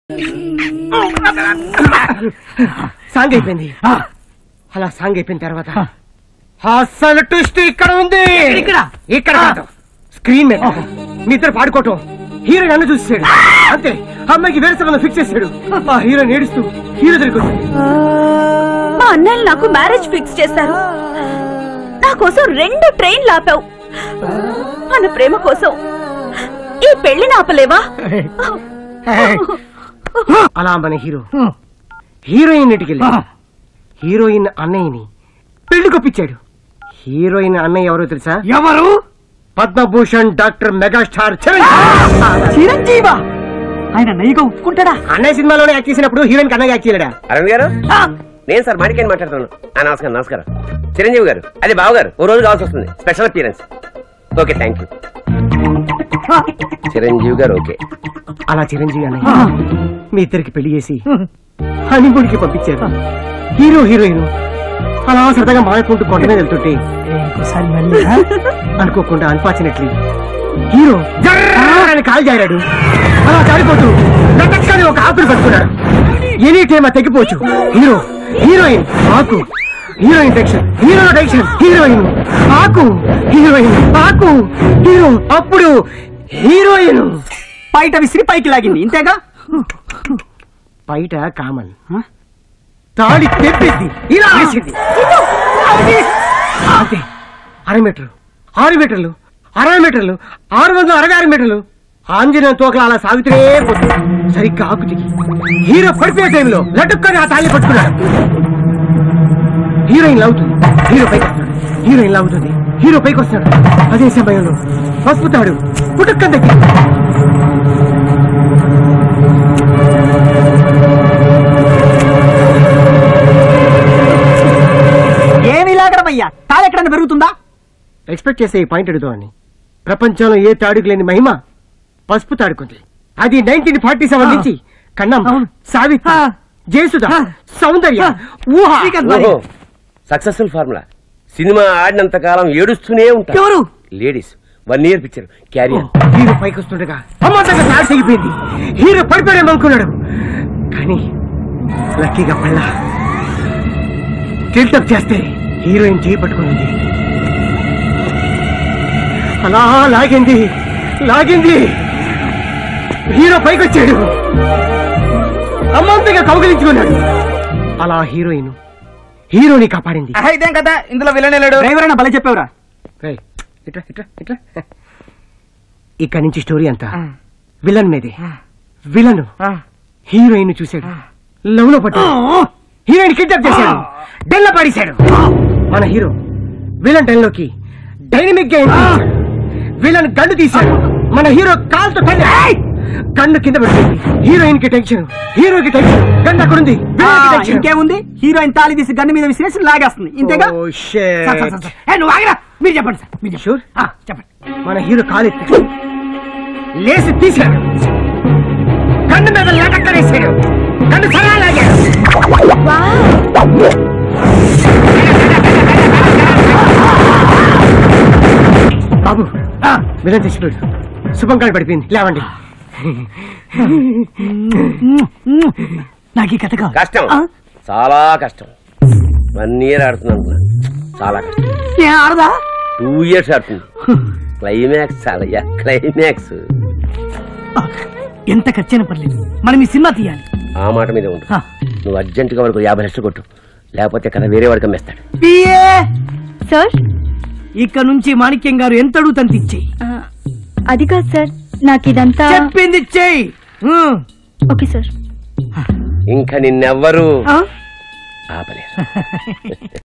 Song అయిపోయింది అలా song అయిపోయిన తర్వాత అసలు ట్విస్ట్ ఇక్కడ ఉంది ఇక్కడ? ఇక్కడ కాదు స్క్రీన్ మీద మీ ఇద్దరు పాడుకోవటం హీరో నన్ను చూసాడు అంతే అమ్మాయికి వేరే సంబంధం ఫిక్స్ చేశాడు ఆ హీరో ఏడుస్తూ హీరో దగ్గరికి వచ్చాడు మా అన్నయ్యలు నాకు మ్యారేజ్ ఫిక్స్ చేశారు నా కోసం రెండు ట్రైన్లు ఆపావు మన ప్రేమ కోసం ఈ పెళ్లి ఆపలేవా అలా మన హీరో హీరోయిన్ ఇంటికి వెళ్ళి హీరోయిన్ అన్నయ్యని పెళ్లి కొప్పించాడు హీరోయిన్ అన్నయ్య ఎవరో తెలుసా ఎవరు పద్మభూషణ్ డాక్టర్ మెగాస్టార్ చిరంజీవి చిరంజీవ ఆయన నయ్యగా ఒప్పుకుంటాడా అన్నయ్య సినిమాలోనే యాక్ట్ చేసినప్పుడు హీరోయిన్ అన్నయ్య యాక్ట్ చేయలేడా అరవింద్ గారు నేను సార్ మాణిక్యాన్ని మాట్లాడుతున్నాను ఆ, నమస్కారం నమస్కారం చిరంజీవి గారు అదే బావ గారు ఓ రోజు కావాల్సి వస్తుంది special appearance okay thank you Chiranjeevi garu okay అలా చిరంజీవి అన్నయ్య మీ ఇద్దరికి పెళ్లి చేసి హనీమూన్కి పంపించారు హీరో హీరోయిన్ అలా సరదాగా మాడుకుంటూ కొండ మీద వెళ్తుంటే ఇంకోసారి మళ్ళీ ఆ? అనుకోకుండా అన్ఫార్చునేట్లీ హీరో జర్రాని కాలు జారాడు అలా జారిపోతూ లటక్కని ఒక ఆకులు పట్టుకున్నాడు ఎనీ టైం ఆ తెగిపోవచ్చు హీరో హీరోయిన్ ఆకు heroine tension hero tension heroine ఆకు హీరోయిన్ ఆకు హీరో అప్పుడు హీరోయిన్ బయట విసిరి పైకి లాగింది ఇంతేగా బయట కామన్ తాడి తెప్పింది ఇలా వేసింది అంతే అర మీటర్లు ఆరు మీటర్లు అరవై మీటర్లు ఆరు వందల అరవై ఆరు మీటర్లు ఆంజనేయ తోకలు అలా సాగుతూనే పోతుంది సరిగ్గా ఆకుతికి హీరో పడిపోయే టైంలో లటుక్కని ఆ తాళి పట్టుకున్నాడు హీరోయిన్ లాగుతుంది హీరో పైకి వస్తాడు హీరోయిన్ లాగుతుంది హీరో పైకి వస్తాడు అదే సమయంలో పసుపుతాడు పుట్టుక్కని దగ్గర ఏమి లాగడమయ్యా తాళి ఎక్కడన్నా పెరుగుతుందా ఎక్స్పెక్ట్ చేసే ఈ పాయింట్ అడుగుతామని ప్రపంచంలో ఏ తాడుకు లేని మహిమ పసుపు తాడుకుంది అది నైన్టీన్ ఫార్టీ సెవెన్ నుంచి కన్నం అవును. సావిత్రి ఆ. జయసుధ ఆ. సౌందర్య ఆ. ఊహ శ్రీకాంత్ మరి. ఓహో సక్సెస్ఫుల్ ఫార్ములా సినిమా ఆడినంత కాలం ఏడుస్తూనే ఉంటారు ఎవరు ladies one year picture career hero పైకి వస్తుండగా అమ్మంతగా ఫ్లాష్ అయిపోయింది హీరో పడిపోయామనుకున్నాడు కానీ లక్కీగా పళ్ళ టిల్టప్ చేస్తే హీరోయిన్ చేయి పట్టుకునింది అలా లాగింది లాగింది హీరో పైకి వచ్చాడు అమ్మంతగా కౌగిలించుకున్నాడు అలా హీరోయిన్ హీరోని కాపాడింది ఇదేం కదా ఇందులో విలన్ లేడు డ్రైవర్ అయినా భలే చెప్పావురా రేయ్, ఇట్రా ఇట్రా ఇట్రా ఇక్కడి నుంచి స్టోరీ అంతా విలన్ మీదే విలన్ హీరోయిన్ చూశాడు లవ్ లో పట్టాడు హీరోయిన్ కిడ్నాప్ చేశాడు డెన్ లో పడేశాడు మన హీరో విలన్ డెన్ లోకి డైనమిక్ గా ఎంట్రీ ఇచ్చాడు విలన్ గన్ను తీశాడు మన హీరో కాల్తో తల్లి గన్ను కింద పడిపోయింది హీరోయిన్ కి టెన్షన్ హీరోకి టెన్షన్ గన్ను అక్కడ ఉంది విలన్ కి టెన్షన్ ఇంకేముంది హీరోయిన్ తాళి తీసి గన్ను మీద విసిరేసి లాగేస్తుంది ఇంతేగా Oh, sir, sir, shit. Sir, sir. ఏ, నువ్వు ఆగిరా మీరు చెప్పండి సార్ మీరు చెప్పండి. Sure? ఆ, చెప్పండి మన హీరో కాలెత్తి లేసి తీశాడు కన్ను మీద లటక్కనేశాడు కన్ను సరా లాగాడు బాబు విలన్ చచ్చిపోయాడు శుభం కాడి పడిపోయింది లేవండి నాకు ఈ కథ కావాలి. కష్టం ఆ? చాలా కష్టం వన్ ఇయర్ ఆడుతుంది అనుకున్నాను చాలా కష్టం ఏ ఆడదా టూ ఇయర్స్ ఆడుతుంది క్లైమాక్స్ చాలా క్లైమాక్స్ ఆ, ఎంత ఖర్చైనా పర్లేదు మనం ఈ సినిమా తీయాలి ఆ మాట మీద ఉండు ఆ. నువ్వు అర్జెంటుగా వాళ్ళకు యాభై లక్షలు కొట్టు లేకపోతే కథ వేరే వాడికి అమ్మేస్తాడు పిఏ సార్ ఇక్కడ నుంచి మాణిక్యం గారు ఎంత అడుగుతంత ఇచ్చేయి అది కాదు సార్ నాకు ఇదంతా చెప్పింది ఇచ్చేయి ఉమ్. ఓకే సార్ ఇంకా నిన్నెవ్వరు ఆ? ఆపలేరు